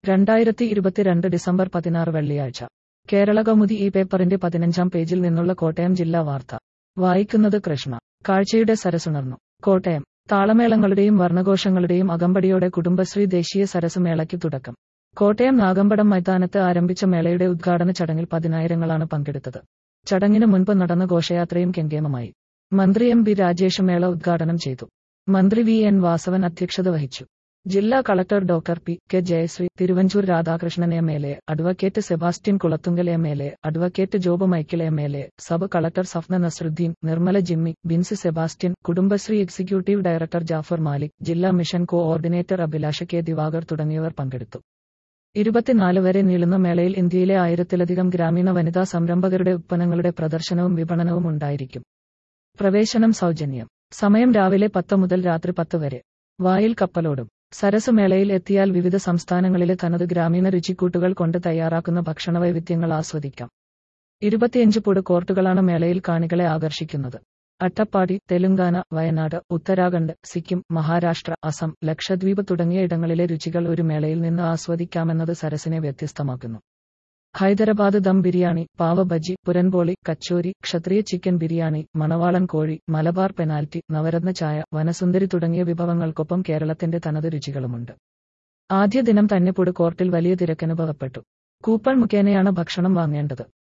രണ്ടായിരത്തി ഇരുപത്തിരണ്ട് ഡിസംബർ പതിനാറ് വെള്ളിയാഴ്ച കേരള കൗമുദി ഈ പേപ്പറിന്റെ പതിനഞ്ചാം പേജിൽ നിന്നുള്ള കോട്ടയം ജില്ലാ വാർത്ത വായിക്കുന്നത് കൃഷ്ണ കാഴ്ചയുടെ സരസുണർന്നു കോട്ടയം താളമേളങ്ങളുടെയും വർണ്ണഘോഷങ്ങളുടെയും അകമ്പടിയോടെ കുടുംബശ്രീ ദേശീയ സരസ് മേളയ്ക്ക് തുടക്കം കോട്ടയം നാഗമ്പടം മൈതാനത്ത് ആരംഭിച്ച മേളയുടെ ഉദ്ഘാടന ചടങ്ങിൽ പതിനായിരങ്ങളാണ് പങ്കെടുത്തത് ചടങ്ങിന് മുൻപ് നടന്ന ഘോഷയാത്രയും കെങ്കേമമായി മന്ത്രി എം ബി രാജേഷ് മേള ഉദ്ഘാടനം ചെയ്തു മന്ത്രി വി എൻ വാസവൻ അധ്യക്ഷത വഹിച്ചു ജില്ലാ collector doctor P K Jayasree Thiruvanchoor Radhakrishnan M L A advocate Sebastian Kulathunkal M L A advocate Job Michael M L A sub collector Safna Nasaruddin Nirmala Jimmy Binsi Sebastian Kudumbashree executive director Jaffar Malik ജില്ലാ mission coordinator Abhilasha K Diwakar തുടങ്ങിയവർ പങ്കെടുത്തു ഇരുപത്തിനാല് വരെ നീളുന്ന മേളയിൽ ഇന്ത്യയിലെ ആയിരത്തിലധികം ഗ്രാമീണ വനിതാ സംരംഭകരുടെ ഉത്പന്നങ്ങളുടെ പ്രദർശനവും വിപണനവും ഉണ്ടായിരിക്കും പ്രവേശനം സൗജന്യം സമയം രാവിലെ പത്ത് മുതൽ രാത്രി പത്ത് വരെ വായിൽ കപ്പലോടും സരസ് മേളയിൽ എത്തിയാൽ വിവിധ സംസ്ഥാനങ്ങളിലെ തനത് ഗ്രാമീണ രുചിക്കൂട്ടുകൾ കൊണ്ട് തയ്യാറാക്കുന്ന ഭക്ഷണവൈവിധ്യങ്ങൾ ആസ്വദിക്കാം ഇരുപത്തിയഞ്ച് പുട് കോർട്ടുകളാണ് മേളയിൽ കാണികളെ ആകർഷിക്കുന്നത് അട്ടപ്പാടി തെലുങ്കാന വയനാട് ഉത്തരാഖണ്ഡ് സിക്കിം മഹാരാഷ്ട്ര അസം ലക്ഷദ്വീപ് തുടങ്ങിയ ഇടങ്ങളിലെ രുചികൾ ഒരു മേളയിൽ നിന്ന് ആസ്വദിക്കാമെന്നത് സരസിനെ വ്യത്യസ്തമാക്കുന്നു ഹൈദരാബാദ് ദം ബിരിയാണി പാവ ബജി പുരൻപോളി കച്ചോരി ക്ഷത്രിയ ചിക്കൻ ബിരിയാണി മണവാളൻ കോഴി മലബാർ പെനാൽറ്റി നവരത്ന ചായ വനസുന്ദരി തുടങ്ങിയ വിഭവങ്ങൾക്കൊപ്പം കേരളത്തിന്റെ തനത് രുചികളുമുണ്ട് ആദ്യ ദിനം തന്നെ പുട് കോർട്ടിൽ വലിയ തിരക്കനുഭവപ്പെട്ടു കൂപ്പൺ മുഖേനയാണ് ഭക്ഷണം വാങ്ങേണ്ടത്